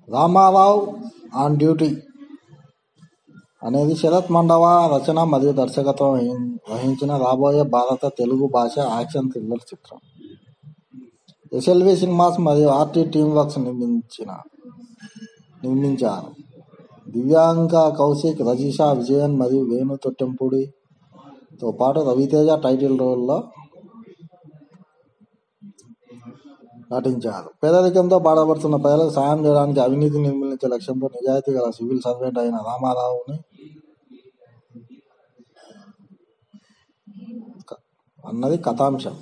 Ramarao on duty అనేది శరత్ మండవ రచన మరియు దర్శకత్వం వహిం- వహించిన రాబోయే భారత తెలుగు భాష యాక్షన్ థ్రిల్లర్ చిత్రం ఎస్ఎల్వి సినిమాస్ మరియు ఆర్టీ టీమ్ వర్క్స్ నిర్మించిన నిర్మించారు దివ్యాంక కౌశిక్ రజీషా విజయన్ మరియు వేణు తొట్టెంపూడితో పాటు రవితేజ టైటిల్ రోల్లో నటించారు పేదరికంతో బాధపడుతున్న ప్రజలకు సాయం చేయడానికి అవినీతి నిర్మూలించే లక్ష్యంతో నిజాయితీ గల సివిల్ సర్వెంట్ అయిన రామారావుని క- అన్నది కథాంశం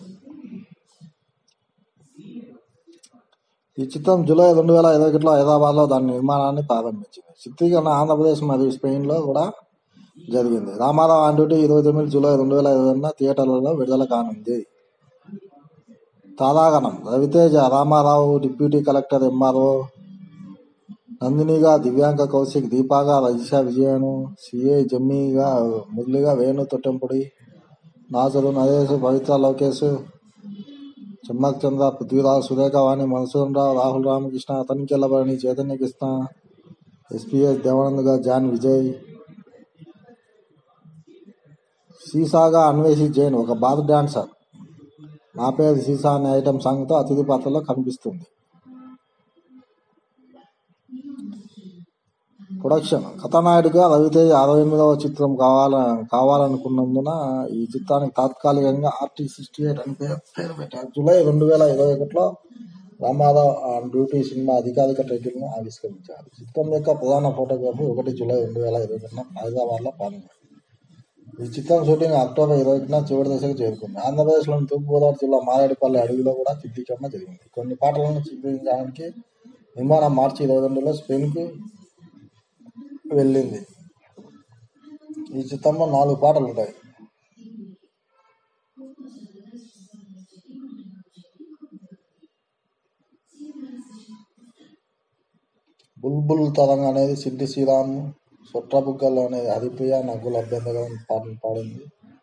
ఈ చిత్రం జూలై రెండు వేల ఇరవై ఒకటిలో హైదరాబాద్లో దాని నిర్మాణాన్ని ప్రారంభించింది చిత్రీకరణ ఆంధ్రప్రదేశ్ మరియు స్పెయిన్లో కూడా జరిగింది రామారావు ఆన్ డ్యూటీ ఇరవై తొమ్మిది జూలై రెండు వేల ఇరవై రెండున థియేటర్లలో విడుదల కానుంది తారాగణం Ravi Teja Rama Rao deputy collector MRO నందినిగా దివ్యాంక కౌశిక్ దీపాగా రజిషా విజయను సిఏ జమ్మిగా మురళిగా వేణు తొట్టెంపుడి నాజరు నరేష్ పవిత్ర లోకేష్ చెమ్మక్ చంద్ర పృథ్వీరాజ్ సురేఖ వాణి మధుసూదన్ రావు రాహుల్ రామకృష్ణ తనికెళ్ళబడి చైతన్య కృష్ణ ఎస్పీఎస్ దేవానంద్ జాన్ విజయ్ సీసాగా అన్వేషి జైన్ ఒక బాత్ డాన్సర్ నా పేరు సీసా అనే ఐటమ్ సాంగ్తో అతిథి పాత్రలో కనిపిస్తుంది ప్రొడక్షన్ కథానాయుడుగా రవితేజ అరవై ఎనిమిదవ చిత్రం కావాల కావాలనుకున్నందున ఈ చిత్రానికి తాత్కాలికంగా ఆర్టీ సిక్స్టీ ఎయిట్ అని పేరు పేరు పెట్టారు జూలై రెండు వేల ఇరవై ఒకటిలో రామారావు ఆన్ డ్యూటీ సినిమా అధికారిక టైటిల్ను ఆవిష్కరించారు చిత్రం యొక్క ప్రధాన ఫోటోగ్రఫీ ఒకటి జూలై రెండు వేల ఇరవై ఒకటిన హైదరాబాద్లో ప్రారంభమైంది ఈ చిత్రం షూటింగ్ అక్టోబర్ ఇరవై ఒకటిన చివరి దశకు చేరుకుంది ఆంధ్రప్రదేశ్లోని తూర్పుగోదావరి జిల్లా మారేడుపల్లి అడవిలో కూడా చిత్రీకరణ జరిగింది కొన్ని పాటలను చిత్రీకరించడానికి నిర్మాణం మార్చి ఇరవై రెండులో స్పెయిన్కు వెళ్ళింది ఈ చిత్రంలో నాలుగు పాటలు ఉంటాయి బుల్బుల్ తరంగ అనేది సిద్ధి శ్రీరామ్ సొట్రబుగ్గలు అనేది హరిప్రియ నగ్గుల అభ్యంతరం పాటలు పాడింది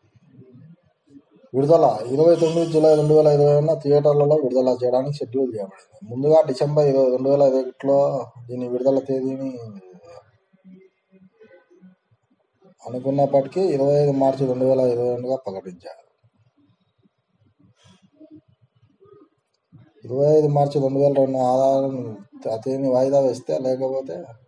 విడుదల ఇరవై తొమ్మిది జూలై రెండు వేల ఇరవై ఉన్న థియేటర్లలో విడుదల చేయడానికి షెడ్యూల్ చేయబడింది ముందుగా డిసెంబర్ ఇరవై రెండు వేల ఇరవై ఒకటిలో దీని విడుదల తేదీని అనుకున్నప్పటికీ ఇరవై ఐదు మార్చి రెండు వేల ఇరవై రెండుగా ప్రకటించారు ఇరవై ఐదు మార్చి రెండు వేల రెండు ఆధారం ఆ తేదీని వాయిదా వేస్తే లేకపోతే